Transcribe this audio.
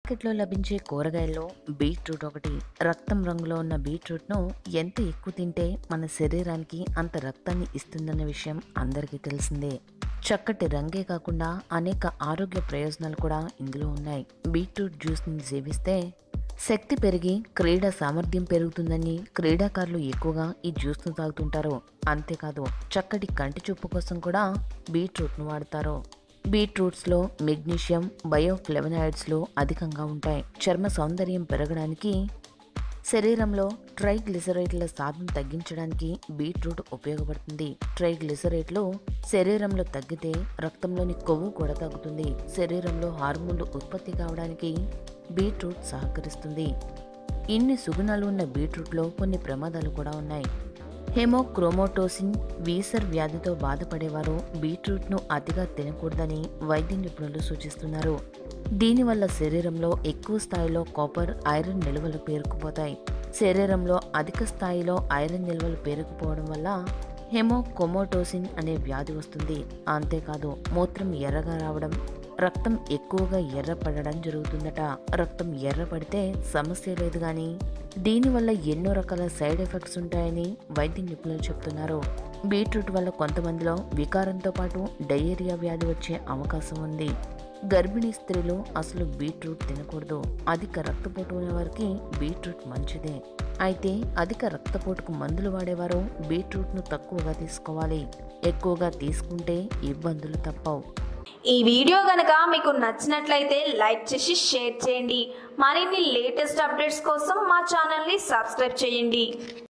మార్కెట్లో లభించే కూరగాయల్లో బీట్రూట్ ఒకటి రక్తం రంగులో ఉన్న బీట్రూట్ను ఎంత ఎక్కువ తింటే మన శరీరానికి అంత రక్తాన్ని ఇస్తుందన్న విషయం అందరికీ తెలిసిందే చక్కటి రంగే కాకుండా అనేక ఆరోగ్య ప్రయోజనాలు కూడా ఇందులో ఉన్నాయి బీట్రూట్ జ్యూస్ని సేవిస్తే శక్తి పెరిగి క్రీడా సామర్థ్యం పెరుగుతుందని క్రీడాకారులు ఎక్కువగా ఈ జ్యూస్ను తాగుతుంటారు అంతేకాదు చక్కటి కంటి చూపు కోసం కూడా బీట్రూట్ను వాడతారు బీట్రూట్స్లో మెగ్నీషియం బయోఫ్లెవనాయిడ్స్లో అధికంగా ఉంటాయి చర్మ సౌందర్యం పెరగడానికి శరీరంలో ట్రైగ్లిసరైడ్ల శాతం తగ్గించడానికి బీట్రూట్ ఉపయోగపడుతుంది ట్రైగ్లిసరైడ్లు శరీరంలో తగ్గితే రక్తంలోని కొవ్వు కూడా తగ్గుతుంది శరీరంలో హార్మోన్లు ఉత్పత్తి కావడానికి బీట్రూట్ సహకరిస్తుంది ఇన్ని సుగుణాలు ఉన్న బీట్రూట్లో కొన్ని ప్రమాదాలు కూడా ఉన్నాయి హెమోక్రోమోటోసిన్ వీసర్ వ్యాధితో బాధపడేవారు బీట్రూట్ను అతిగా తినకూడదని వైద్య నిపుణులు సూచిస్తున్నారు దీనివల్ల శరీరంలో ఎక్కువ స్థాయిలో కాపర్ ఐరన్ నిల్వలు పేరుకుపోతాయి శరీరంలో అధిక స్థాయిలో ఐరన్ నిల్వలు పేరుకుపోవడం వల్ల హెమోకొమోటోసిన్ అనే వ్యాధి వస్తుంది అంతేకాదు మూత్రం ఎర్రగా రావడం రక్తం ఎక్కువగా ఎర్రపడడం జరుగుతుందట రక్తం ఎర్రపడితే సమస్య లేదు కానీ దీనివల్ల ఎన్నో రకాల సైడ్ ఎఫెక్ట్స్ ఉంటాయని వైద్య నిపుణులు చెప్తున్నారు బీట్రూట్ వల్ల కొంతమందిలో వికారంతో పాటు డయేరియా వ్యాధి వచ్చే అవకాశం ఉంది గర్భిణీ స్త్రీలు అసలు బీట్రూట్ తినకూడదు అధిక రక్తపోటు ఉన్న వారికి బీట్రూట్ మంచిదే అయితే అధిక రక్తపోటుకు మందులు వాడేవారు బీట్రూట్ను తక్కువగా తీసుకోవాలి ఎక్కువగా తీసుకుంటే ఇబ్బందులు తప్పవు ఈ వీడియో కనుక మీకు నచ్చినట్లయితే లైక్ చేసి షేర్ చేయండి మరిన్ని లేటెస్ట్ అప్డేట్స్ కోసం మా ఛానల్ని సబ్స్క్రైబ్ చేయండి